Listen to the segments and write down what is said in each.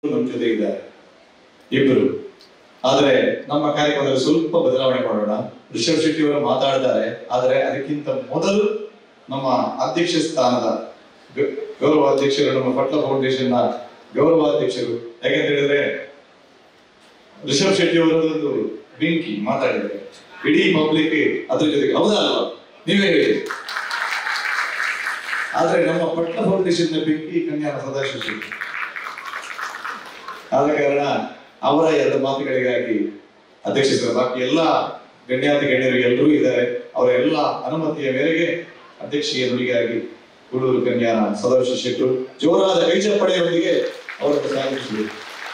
ನಮ್ಮ ಜೊತೆ ಇದ್ದಾರೆ ಇಬ್ಬರು ಆದ್ರೆ ನಮ್ಮ ಕಾರ್ಯಕ್ರಮದಲ್ಲಿ ಸ್ವಲ್ಪ ಬದಲಾವಣೆ ಮಾಡೋಣ ರಿಷಬ್ ಶೆಟ್ಟಿ ಅವರು ಮಾತಾಡ್ತಾರೆ ಆದರೆ ಅದಕ್ಕಿಂತ ಮೊದಲು ನಮ್ಮ ಅಧ್ಯಕ್ಷ ಸ್ಥಾನದ ಗ- ಗೌರವ ಅಧ್ಯಕ್ಷರು ನಮ್ಮ ಪಟ್ಲ ಫೌಂಡೇಶನ್ ನ ಗೌರವ ಅಧ್ಯಕ್ಷರು ಯಾಕಂತ ಹೇಳಿದ್ರೆ ರಿಷಬ್ ಶೆಟ್ಟಿ ಅವರದೊಂದು ಬೆಂಕಿ ಮಾತಾಡಿದ್ದಾರೆ ಇಡೀ ಪಬ್ಲಿಕ್ ಅದ್ರ ಜೊತೆಗೆ ಹೌದಾ ಅಲ್ವಾ ನೀವೇ ಹೇಳಿ ಆದ್ರೆ ನಮ್ಮ ಪಟ್ಲ ಫೌಂಡೇಶನ್ ನ ಬೆಂಕಿ ಕನ್ಯಾನ ಸದಾಶಿವ ಶೆಟ್ಟಿ ಆದ ಕಾರಣ ಅವರ ಎರಡು ಮಾತುಗಳಿಗಾಗಿ ಅಧ್ಯಕ್ಷಿಸಿದ ಬಾಕಿ ಎಲ್ಲ ಗಣ್ಯಾತಿ ಗಣ್ಯರು ಎಲ್ಲರೂ ಇದ್ದಾರೆ ಅವರ ಎಲ್ಲ ಅನುಮತಿಯ ಮೇರೆಗೆ ಅಧ್ಯಕ್ಷೀಯ ನುಡಿಗಾಗಿ ಕೂಡೂರು ಕನ್ಯಾನ ಸದಾಶಿವ ಶೆಟ್ಟರು ಜೋರಾದ ಕೈ ಚಪ್ಪಡೆಯೊಂದಿಗೆ ಅವರನ್ನು ಸ್ವಾಗತಿಸಬೇಕು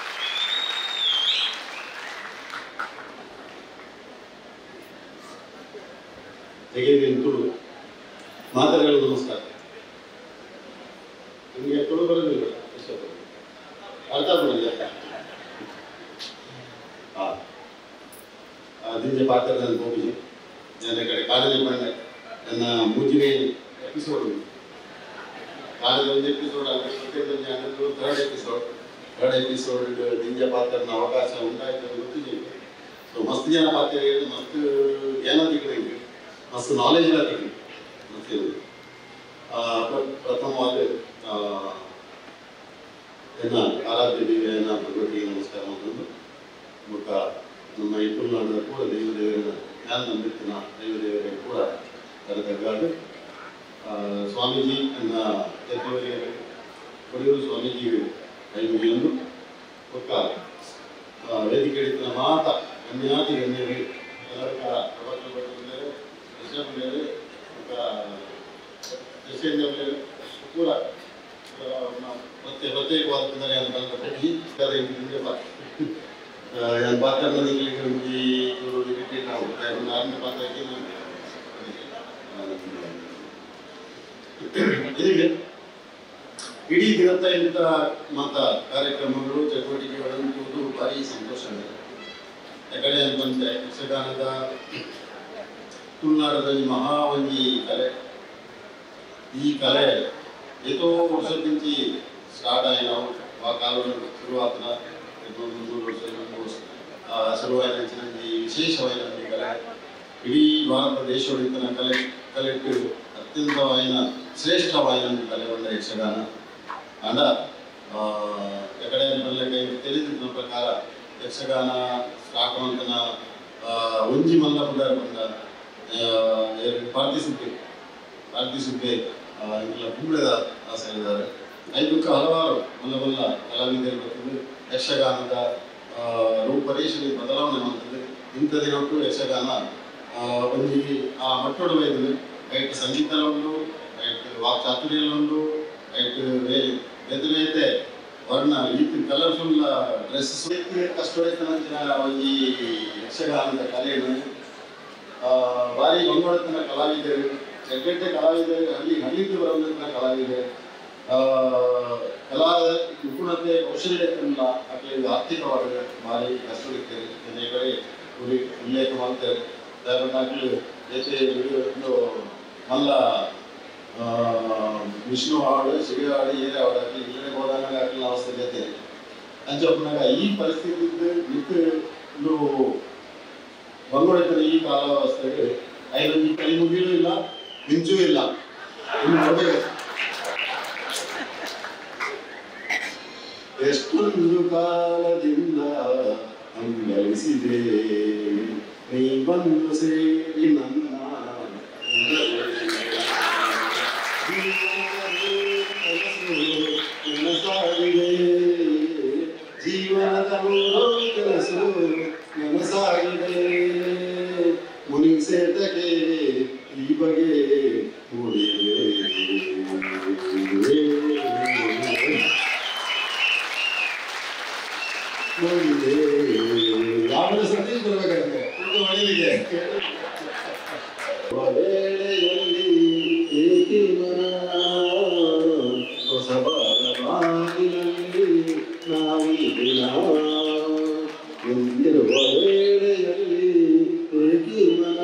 ತೆಗೆದೇನು ತುಳು ಮಾತಾಡಲು ನಮಸ್ಕಾರ ನಿಮಗೆ ತುಳು ಬರೋದಿಲ್ಲ ಇಷ್ಟಪಟ್ಟು ಅರ್ಥ ಬರೋದಿಲ್ಲ ಹಾಂ ಅದಿಂಜೆ ಪಾತ್ರ ನಾನು ಹೋಗಿ ನನ್ನ ಕಡೆ ಕಾಲೇಜಿಗೆ ಬಂದೆ ನನ್ನ ಮೂಜಿನೇ ಎಪಿಸೋಡ್ ಕಾಲೇಜ್ ಒಂದು ಎಪಿಸೋಡ್ ಅನ್ನೋದು ಥರ್ಡ್ ಎಪಿಸೋಡ್ ಥರ್ಡ್ ಎಪಿಸೋಡ್ ದಿಂಜ ಪಾತ್ರನ ಅವಕಾಶ ಉಂಟಾಯ್ತು ಅಂತ ಗೊತ್ತಿದೆ ಸೊ ಮಸ್ತ್ ಜನ ಪಾತ್ರ ಹೇಳಿದ್ರು ಮಸ್ತ್ ಜ್ಞಾನ ತಿಳ್ಕೊಂಡು ಮಸ್ತ್ ನಾಲೆಜ್ ಎಲ್ಲ ತಿಳ್ಕೊಂಡು ಮತ್ತೆ ಆ, ಪ್ರ- ಪ್ರಥಮವಾಗಿ ಆ, ಎನ್ನ ಆರಾಧ್ಯ ದೇವಿಯನ್ನ ಭಗವತಿಗೆ ನಮಸ್ಕಾರ ಮಾಡೋದು ಮುಖ ನಮ್ಮ ಈ ತುಳುನಾಡಿನ ಕೂಡ ದೈವ ದೇವರನ್ನ ಜ್ಞಾನ ನಂಬಿತ್ತಿನ ದೈವ ದೇವರಿಗೆ ಕೂಡ ಕರೆದಾಗ ಸ್ವಾಮೀಜಿ ಎನ್ನ ಜೊತೆಯವರಿಗೆ ಕೊಡಿಯೂರು ಸ್ವಾಮೀಜಿ ಕೈ ಮುಗಿಯೊಂದು ಒಕ್ಕ ಆ, ವೇದಿಕೆ ಹಿಡಿತನ ಮಾತ ಗಣ್ಯಾತಿ ಗಣ್ಯರಿಗೆ ಎಲ್ಲರಿಗ ಪ್ರವಚನ ಕೊಟ್ಟಿದ್ದಾರೆ ದರ್ಶನ ಮೇಲೆ ಒಕ್ಕ ದಶೇಂದ್ರ ಮೇಲೆ ಪೂರ ಆ, ಮ- ಮತ್ತೆ ಪ್ರತ್ಯೇಕವಾದ ಅಂತ ಬಂದ ಈ ಕರೆ ಹಿಂದೆ ಬಾ ഞാൻ പാത്രം നിങ്ങൾക്ക് ഈ ഒരു ഇരിട്ടിട്ടാവും കാരണം നാടിന്റെ പാത്രಕ್ಕೆ ಇದೀಗ ಇಡೀ ದಿನದ ಇಂಥ ಮತ ಕಾರ್ಯಕ್ರಮಗಳು ಚಟುವಟಿಕೆಗಳು ಭಾರಿ ಸಂತೋಷ ಆಗಿದೆ ಯಾಕಡೆ ಅಂತಂದ್ರೆ ಯಕ್ಷಗಾನದ ತುಳುನಾಡದಲ್ಲಿ ಮಹಾ ಒಂಜಿ ಕಲೆ ಈ ಕಲೆ ಏತೋ ವರ್ಷದಿಂದ ಸ್ಟಾರ್ಟ್ ಆಗಿ ನಾವು ಆ ಕಾಲದ ಶುರುವಾತನ ಒಂದು ನೂರು ವರ್ಷ ಇನ್ನೊಂದು ವರ್ಷ ಆ, ಶುರುವಾಯಿನ ಈ ವಿಶೇಷವಾದ ಒಂದು ಕಲೆ ಇಡೀ ಭಾರತ ದೇಶದೊಳಿತನ ಕಲೆ ಕಲೆಟ್ಟು ಅತ್ಯಂತವಾಯಿನ ಶ್ರೇಷ್ಠವಾಯಿನ ಒಂದು ಕಲೆ ಒಂದು ಯಕ್ಷಗಾನ ಅಂಡ ಆ, ಎಕಡೆ ಮಲ್ಲಗೆ ತಿಳಿದಿದ್ದ ಪ್ರಕಾರ ಯಕ್ಷಗಾನ ಸ್ಟಾರ್ಟ್ ಅಂತನ ಒಂಜಿ ಮಲ್ಲ ಬಂದ ಬಂದ ಪಾರ್ಟಿಸಿಪೇ ಪಾರ್ಟಿಸಿಪೇ ಇಲ್ಲ ಕುಂಬಳದ ಆಸೆ ಇದ್ದಾರೆ ಐದಕ್ಕೆ ಹಲವಾರು ಮಲ್ಲ ಮಲ್ಲ ಕಲಾವಿದರು ಬರ್ತದೆ ಯಕ್ಷಗಾನದ ಆ, ರೂಪರೇಷಣೆ ಬದಲಾವಣೆ ಮಾಡ್ತದೆ ಇಂಥ ದಿನಕ್ಕೂ ಯಕ್ಷಗಾನ ಆ, ಒಂಜಿ ಆ ಮಟ್ಟೊಡು ಬೈದ್ರೆ ಐಟ್ ಸಂಗೀತ ಉಂಟು ಐಟ್ ವಾಕ್ ಚಾತುರ್ಯ ಉಂಟು ಐಟ್ ಬೇತೆ ಬೇತೆ ವರ್ಣ ಈತ್ ಕಲರ್ಫುಲ್ ಡ್ರೆಸ್ ಕಷ್ಟೊಡೆತನ ಒಂಜಿ ಯಕ್ಷಗಾನದ ಕಲೆಯನ್ನು ಆ, ಭಾರಿ ಗಂಗೊಡತನ ಕಲಾವಿದರು ಜಗ್ಗಟ್ಟೆ ಕಲಾವಿದರು ಹಳ್ಳಿ ಹಳ್ಳಿಗೆ ಬರೋದಂತ ಕಲಾವಿದರು ಆ, ಕಲಾ ನಿಪುಣತೆ ಕೌಶಲ್ಯತೆಲ್ಲ ಆಗಲಿ ಆರ್ಥಿಕವಾಗಿ ಭಾರಿ ಕಷ್ಟವಿರ್ತೇವೆ ಒಂದೇ ಕಡೆ ಉರಿ ಉಲ್ಲೇಖ ಮಾಡ್ತಾರೆ ದಾಖಲೆ ಜೊತೆ ಒಂದು ಮಲ್ಲ ಆ, ವಿಷ್ಣು ಹಾಡು ಸಿಡಿ ಹಾಡು ಏನೇ ಹಾಡಾಗಲಿ ಇಲ್ಲೇ ಹೋದಾಗ ಆಗಲಿ ಅವಸ್ಥೆ ಜೊತೆ ಅಂಚಪ್ಪನಾಗ ಈ ಪರಿಸ್ಥಿತಿ ನಿಂತು ಇನ್ನು ಬಂಗೊಳಿತನ ಈ ಕಾಲಾವಸ್ಥೆಗೆ ಐದೊಂದು ಕೈ ಮುಗಿಲೂ ಇಲ್ಲ ಮಿಂಚೂ ಇಲ್ಲ ಇನ್ನು ನೋಡ್ಬೇಕು ಎಷ್ಟೊಂದು ಕಾಲದಿಂದ ಅಂಗಲಿಸಿದೆ ನೀ ಬಂದು ಸೇರಿ ನನ್ನ ನನಸಾಗಿದೆ ಜೀವನದ ನೂರು ಕೆಲಸು ನನಸಾಗಿದೆ ಮುನಿಸೇತಕ್ಕೆ ಈ ಬಗೆ ಮೂಡಿದೆ ಯಾವಾಗ ಸತೀಶ್ ಬರ್ಬೇಕಾಗುತ್ತೆ ಒಂದು ಮನೆಗೆ ವೇಳೆಯಲ್ಲಿ ಏಕೆ ಮನ ಹೊಸ ಬಾಗಿಲಲ್ಲಿ ನಾವೀ ದಿನ ಎಂದಿರುವ ವೇಳೆಯಲ್ಲಿ ಏಕೆ ಮನ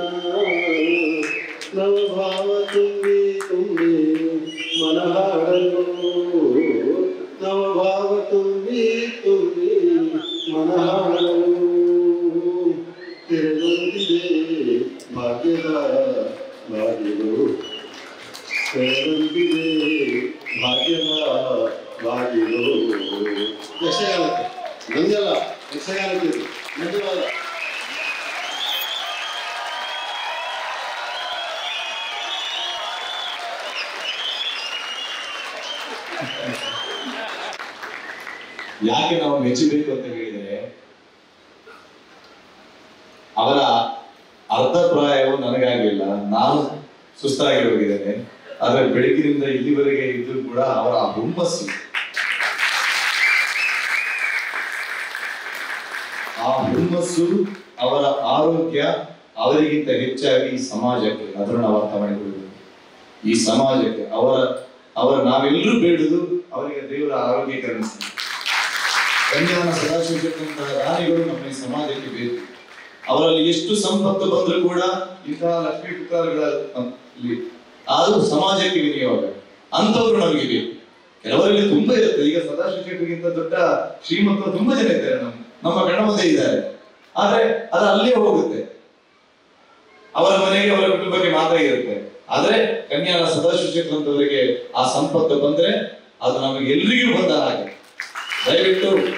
ನವಭಾವ ತುಂಬಿ ತುಂಬಿ ಮನ ಹಾಡಲು ನವಭಾವ ತುಂಬಿ ತುಂಬಿ ಯಕ್ಷಗಾನಕ್ಕೆ ನಂದೆಲ್ಲ ಯಕ್ಷಗಾನಕ್ಕೆ ಇದು ಧನ್ಯವಾದ ಯಾಕೆ ನಾವು ಮೆಚ್ಚಬೇಕು ಅಂತ ಹೇಳಿದ್ರೆ ಅವರ ಅರ್ಧ ಪ್ರಾಯವು ನನಗಾಗಲಿಲ್ಲ ನಾನು ಸುಸ್ತಾಗಿ ಹೋಗಿದ್ದೇನೆ ಆದ್ರೆ ಬೆಳಗಿನಿಂದ ಇಲ್ಲಿವರೆಗೆ ಇದ್ದು ಕೂಡ ಅವರ ಆ ಹುಮ್ಮಸ್ಸು ಆ ಹುಮ್ಮಸ್ಸು ಅವರ ಆರೋಗ್ಯ ಅವರಿಗಿಂತ ಹೆಚ್ಚಾಗಿ ಈ ಸಮಾಜಕ್ಕೆ ಅದನ್ನು ನಾವು ಅರ್ಥ ಮಾಡಿಕೊಳ್ಳಬೇಕು ಈ ಸಮಾಜಕ್ಕೆ ಅವರ ಅವರ ನಾವೆಲ್ಲರೂ ಬೇಡುದು ಅವರಿಗೆ ದೇವರ ಆರೋಗ್ಯ ಕರುಣಿಸಿ ಕನ್ಯಾನ ಸದಾಶಿವದಂತಹ ದಾನಿಗಳು ನಮ್ಮ ಈ ಸಮಾಜಕ್ಕೆ ಬೇಕು ಅವರಲ್ಲಿ ಎಷ್ಟು ಸಂಪತ್ತು ಬಂದರೂ ಕೂಡ ಇಂತಹ ಲಕ್ಷ್ಮೀ ಪುತ್ರಗಳ ಅದು ಸಮಾಜಕ್ಕೆ ವಿನಿಯೋಗ ಅಂತವರು ನಮಗೆ ಬೇಕು ಕೆಲವರಲ್ಲಿ ತುಂಬಾ ಇರುತ್ತೆ ಈಗ ಸದಾಶಿವ ಶೆಟ್ಟರಿಗಿಂತ ದೊಡ್ಡ ಶ್ರೀಮಂತರು ತುಂಬಾ ಜನ ಇದ್ದಾರೆ ನಮ್ಮ ನಮ್ಮ ಕಣ್ಣ ಮುಂದೆ ಇದ್ದಾರೆ ಆದ್ರೆ ಅದು ಅಲ್ಲೇ ಹೋಗುತ್ತೆ ಅವರ ಮನೆಗೆ ಅವರ ಕುಟುಂಬಕ್ಕೆ ಮಾತ್ರ ಇರುತ್ತೆ ಆದ್ರೆ ಕನ್ಯಾನ ಸದಾಶಿವ ಶೆಟ್ಟರಂತವರಿಗೆ ಆ ಸಂಪತ್ತು ಬಂದ್ರೆ ಅದು ನಮಗೆ ಎಲ್ರಿಗೂ ಬಂದ ಹಾಗೆ ದಯವಿಟ್ಟು